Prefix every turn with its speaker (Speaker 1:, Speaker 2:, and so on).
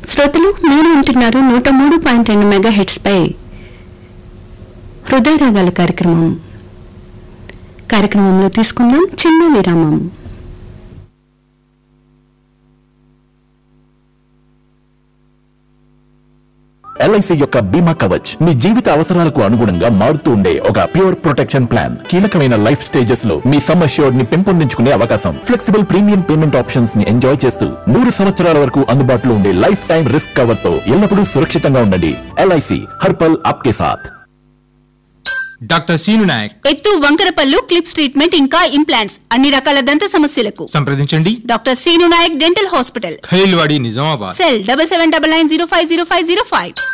Speaker 1: శ్రోతలు మీరు వింటున్నారు నూట మూడు పాయింట్ రెండు మెగా హెడ్స్ పై హృదయ రాగాల కార్యక్రమం కార్యక్రమంలో తీసుకుందాం చిన్న విరామం
Speaker 2: ఎల్ఐసి యొక్క బీమా కవచ్ మీ జీవిత అవసరాలకు అనుగుణంగా మారుతూ ఉండే ఒక ప్యూర్ ప్రొటెక్షన్ ప్లాన్ కీలకమైన లైఫ్ స్టేజెస్ లో మీ సమ్ అష్యూర్డ్ ని పెంపొందించుకునే అవకాశం ఫ్లెక్సిబుల్ ప్రీమియం పేమెంట్ ఆప్షన్స్ ని ఎంజాయ్ చేస్తూ నూరు సంవత్సరాల వరకు అందుబాటులో ఉండే లైఫ్ టైం రిస్క్ కవర్ తో ఎల్లప్పుడూ సురక్షితంగా ఉండండి ఎల్ఐసి హర్పల్ ఆప్కే సాథ్
Speaker 3: డాక్టర్ సీను నాయక్
Speaker 4: ఎత్తు వంకరపల్లు క్లిప్స్ ట్రీట్మెంట్ ఇంకా ఇంప్లాంట్స్ అన్ని రకాల దంత సమస్యలకు
Speaker 3: సంప్రదించండి
Speaker 4: doctor Seenu Naik dental hospital
Speaker 3: Khaleelwadi Nizamabad
Speaker 4: cell double seven double nine zero five zero five zero five